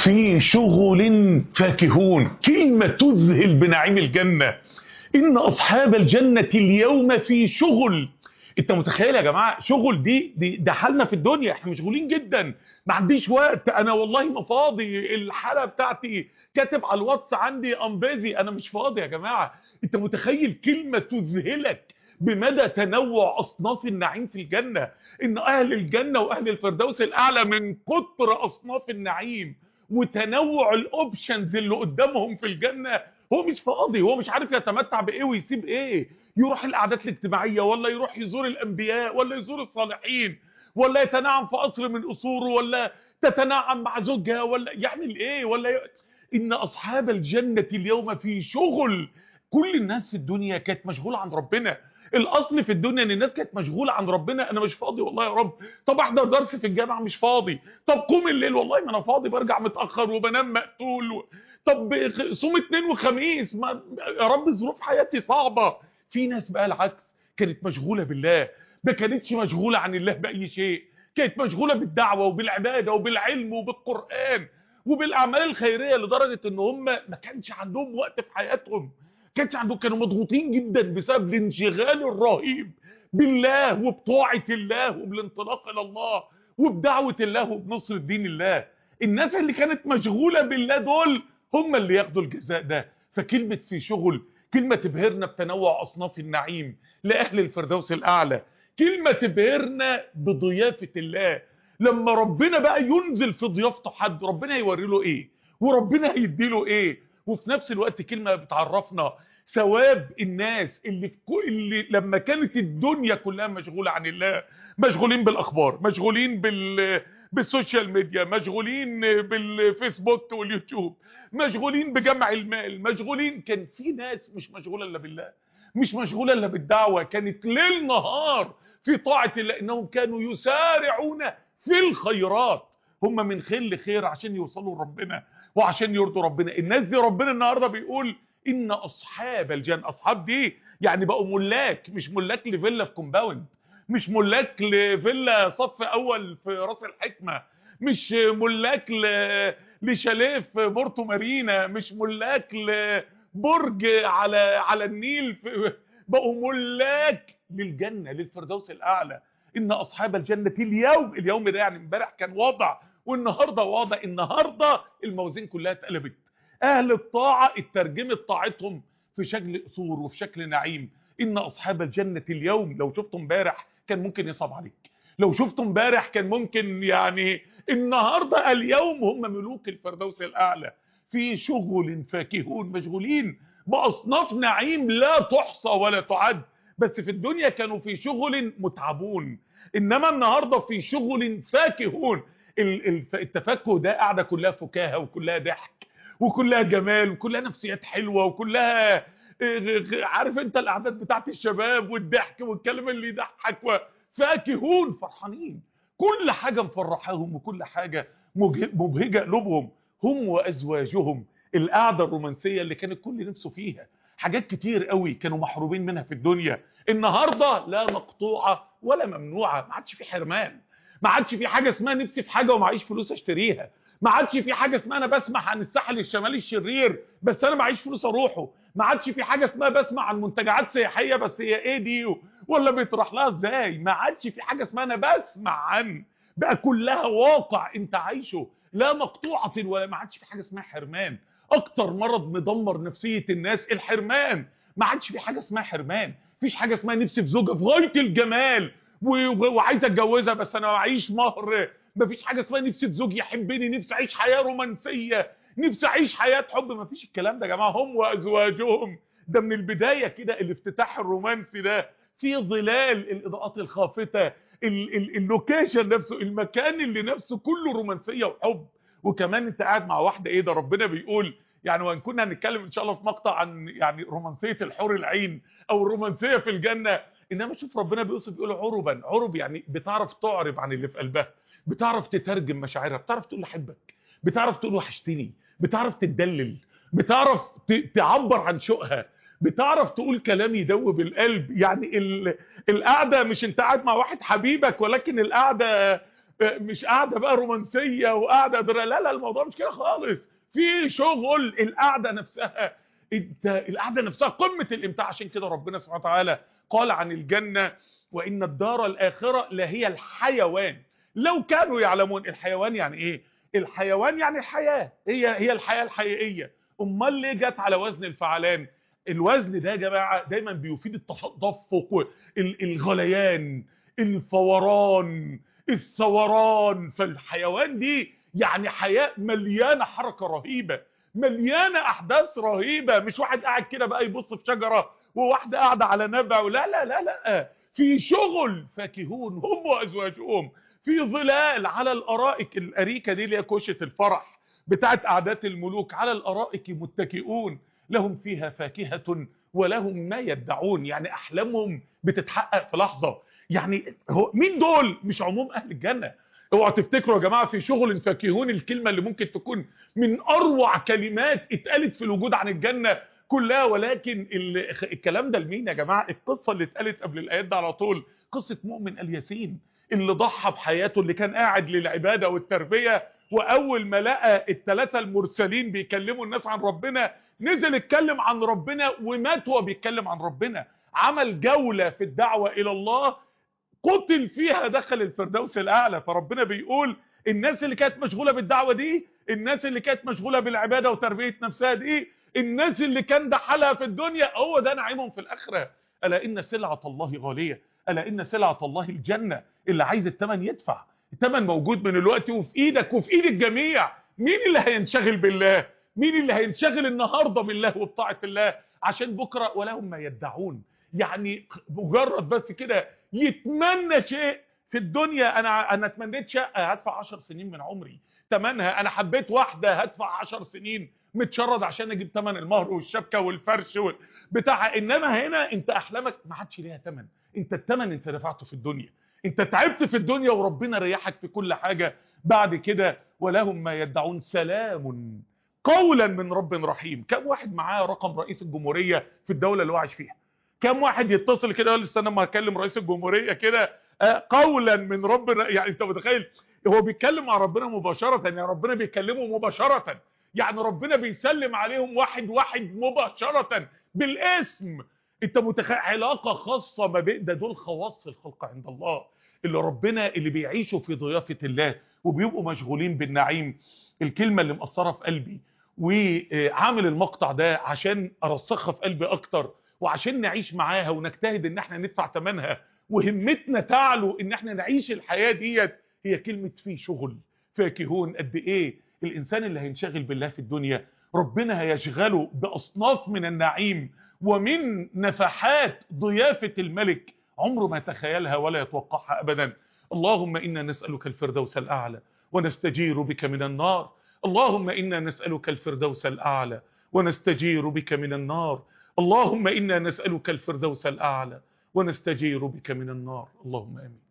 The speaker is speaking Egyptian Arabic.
في شغل فاكهون كلمة تذهل بنعيم الجنة إن أصحاب الجنة اليوم في شغل انت متخيل يا جماعه شغل دي, دي ده حالنا في الدنيا احنا مشغولين جدا ما عنديش وقت انا والله ما فاضي الحاله بتاعتي كاتب على الواتس عندي ام بيزي انا مش فاضي يا جماعه انت متخيل كلمه تذهلك بمدى تنوع اصناف النعيم في الجنه ان اهل الجنه واهل الفردوس الاعلى من كتر اصناف النعيم وتنوع الاوبشنز اللي قدامهم في الجنه هو مش فاضي هو مش عارف يتمتع بايه ويسيب ايه يروح الاعداد الاجتماعيه ولا يروح يزور الانبياء ولا يزور الصالحين ولا يتنعم في قصر من قصوره ولا تتنعم مع زوجها ولا يعمل ايه ولا ي... ان اصحاب الجنه اليوم في شغل كل الناس في الدنيا كانت مشغوله عن ربنا الاصل في الدنيا ان الناس كانت مشغوله عن ربنا انا مش فاضي والله يا رب طب احضر درس في الجامعه مش فاضي طب قوم الليل والله ما انا فاضي برجع متاخر وبنام مقتول و... طب صوم اثنين وخميس ما... يا رب ظروف حياتي صعبه في ناس بقى العكس كانت مشغوله بالله ما كانتش مشغوله عن الله باي شيء كانت مشغوله بالدعوه وبالعباده وبالعلم وبالقران وبالاعمال الخيريه لدرجه ان هم ما كانش عندهم وقت في حياتهم كانش عندهم كانوا مضغوطين جدا بسبب الانشغال الرهيب بالله وبطاعه الله وبالانطلاق الى الله وبدعوه الله وبنصر دين الله الناس اللي كانت مشغوله بالله دول هم اللي ياخدوا الجزاء ده فكلمه في شغل كلمه تبهرنا بتنوع اصناف النعيم لاهل الفردوس الاعلى كلمه تبهرنا بضيافه الله لما ربنا بقى ينزل في ضيافته حد ربنا هيوري له ايه وربنا هيدي له ايه وفي نفس الوقت كلمه بتعرفنا ثواب الناس اللي في كل اللي لما كانت الدنيا كلها مشغوله عن الله مشغولين بالاخبار مشغولين بال بالسوشيال ميديا مشغولين بالفيسبوك واليوتيوب مشغولين بجمع المال مشغولين كان في ناس مش مشغوله الا بالله مش مشغوله الا بالدعوه كانت ليل نهار في طاعه الله انهم كانوا يسارعون في الخيرات هم من خير لخير عشان يوصلوا لربنا وعشان يرضوا ربنا الناس دي ربنا النهارده بيقول ان اصحاب الجنه اصحاب دي يعني بقوا ملاك مش ملاك لفيلا في كومباوند مش ملاك لفيلا صف اول في راس الحكمه مش ملاك ل... لشاليه في بورتو مارينا مش ملاك لبرج على على النيل في... بقوا ملاك للجنه للفردوس الاعلى ان اصحاب الجنه اليوم اليوم ده يعني امبارح كان وضع والنهارده وضع النهارده الموازين كلها اتقلبت اهل الطاعه اترجمت طاعتهم في شكل قصور وفي شكل نعيم ان اصحاب الجنه اليوم لو شفتم امبارح كان ممكن يصعب عليك لو شفتم امبارح كان ممكن يعني النهارده اليوم هم ملوك الفردوس الاعلى في شغل فاكهون مشغولين باصناف نعيم لا تحصى ولا تعد بس في الدنيا كانوا في شغل متعبون انما النهارده في شغل فاكهون التفكه ده قاعده كلها فكاهه وكلها ضحك وكلها جمال وكلها نفسيات حلوه وكلها عارف انت الاعداد بتاعت الشباب والضحك والكلام اللي يضحك فاكهون فرحانين كل حاجه مفرحاهم وكل حاجه مبهجه قلوبهم هم وازواجهم القعده الرومانسيه اللي كان الكل نفسه فيها حاجات كتير قوي كانوا محرومين منها في الدنيا النهارده لا مقطوعه ولا ممنوعه ما عادش في حرمان ما عادش في حاجه اسمها نفسي في حاجه ومعيش فلوس اشتريها ما عادش في حاجه اسمها انا بسمع عن الساحل الشمالي الشرير بس انا معيش فلوس اروحه ما عادش في حاجه اسمها بسمع عن منتجعات سياحيه بس هي ايه دي ولا بيطرح لها ازاي ما عادش في حاجه اسمها انا بسمع عن بقى كلها واقع انت عايشه لا مقطوعه ولا ما عادش في حاجه اسمها حرمان اكتر مرض مدمر نفسيه الناس الحرمان ما عادش في حاجه اسمها حرمان مفيش حاجه اسمها نفسي في زوجه في غايه الجمال وعايز اتجوزها بس انا معيش مهر مفيش حاجه اسمها نفسي في زوج يحبني نفسي اعيش حياه رومانسيه نفسي اعيش حياه حب مفيش الكلام ده يا جماعه هم وازواجهم ده من البدايه كده الافتتاح الرومانسي ده في ظلال الاضاءات الخافته اللوكيشن نفسه المكان اللي نفسه كله رومانسيه وحب وكمان انت قاعد مع واحده ايه ده ربنا بيقول يعني وان كنا هنتكلم ان شاء الله في مقطع عن يعني رومانسيه الحور العين او الرومانسيه في الجنه انما شوف ربنا بيوصف بيقول عربا عرب يعني بتعرف تعرب عن اللي في قلبها بتعرف تترجم مشاعرها بتعرف تقول احبك بتعرف تقول وحشتني بتعرف تدلل بتعرف تعبر عن شوقها بتعرف تقول كلام يدوب القلب يعني القعده مش انت قاعد مع واحد حبيبك ولكن القعده مش قاعده بقى رومانسيه وقاعده لا لا الموضوع مش كده خالص في شغل القعده نفسها انت القعده نفسها قمه الامتاع عشان كده ربنا سبحانه وتعالى قال عن الجنه وان الدار الاخره لهي الحيوان لو كانوا يعلمون الحيوان يعني ايه الحيوان يعني الحياه هي هي الحياه الحقيقيه امال ليه جت على وزن الفعلان الوزن ده يا جماعه دايما بيفيد التدفق الغليان الفوران الثوران فالحيوان دي يعني حياه مليانه حركه رهيبه مليانه احداث رهيبه مش واحد قاعد كده بقى يبص في شجره وواحده قاعده على نبع لا لا لا لا في شغل فاكهون هم وازواجهم في ظلال على الارائك الاريكه دي اللي هي كوشه الفرح بتاعت قعدات الملوك على الارائك متكئون لهم فيها فاكهه ولهم ما يدعون يعني احلامهم بتتحقق في لحظه يعني هو مين دول مش عموم اهل الجنه اوعوا تفتكروا يا جماعه في شغل فاكهون الكلمه اللي ممكن تكون من اروع كلمات اتقالت في الوجود عن الجنه كلها ولكن الكلام ده لمين يا جماعه القصه اللي اتقالت قبل الايات ده على طول قصه مؤمن الياسين اللي ضحى بحياته اللي كان قاعد للعباده والتربيه واول ما لقى الثلاثه المرسلين بيكلموا الناس عن ربنا نزل اتكلم عن ربنا ومات وهو بيتكلم عن ربنا عمل جوله في الدعوه الى الله قتل فيها دخل الفردوس الاعلى فربنا بيقول الناس اللي كانت مشغوله بالدعوه دي الناس اللي كانت مشغوله بالعباده وتربيه نفسها دي الناس اللي كان ده حالها في الدنيا هو ده نعيمهم في الاخره الا ان سلعه الله غاليه الا ان سلعه الله الجنه اللي عايز الثمن يدفع الثمن موجود من الوقت وفي ايدك وفي ايد الجميع مين اللي هينشغل بالله مين اللي هينشغل النهارده بالله وبطاعه الله عشان بكره ولهم ما يدعون يعني مجرد بس كده يتمنى شيء في الدنيا انا انا اتمنيت شقه هدفع 10 سنين من عمري ثمنها انا حبيت واحده هدفع 10 سنين متشرد عشان اجيب ثمن المهر والشبكه والفرش بتاع انما هنا انت احلامك ما عادش ليها ثمن انت الثمن انت دفعته في الدنيا انت تعبت في الدنيا وربنا ريحك في كل حاجه بعد كده ولهم ما يدعون سلام قولا من رب رحيم كم واحد معاه رقم رئيس الجمهوريه في الدوله اللي هو عايش فيها كم واحد يتصل كده يقول استنى ما هكلم رئيس الجمهوريه كده قولا من رب يعني انت متخيل هو بيتكلم مع ربنا مباشره يعني ربنا بيكلمه مباشره يعني ربنا بيسلم عليهم واحد واحد مباشره بالاسم انت متخيل علاقه خاصه ما بين ده دول خواص الخلق عند الله اللي ربنا اللي بيعيشوا في ضيافه الله وبيبقوا مشغولين بالنعيم الكلمه اللي مأثره في قلبي وعامل المقطع ده عشان ارسخها في قلبي اكتر وعشان نعيش معاها ونجتهد ان احنا ندفع ثمنها وهمتنا تعلو ان احنا نعيش الحياه ديت هي كلمه في شغل فاكهون قد ايه الانسان اللي هينشغل بالله في الدنيا ربنا هيشغله باصناف من النعيم ومن نفحات ضيافه الملك عمره ما يتخيلها ولا يتوقعها ابدا اللهم انا نسالك الفردوس الاعلى ونستجير بك من النار اللهم انا نسالك الفردوس الاعلى ونستجير بك من النار اللهم انا نسالك الفردوس الاعلى ونستجير بك من النار اللهم امين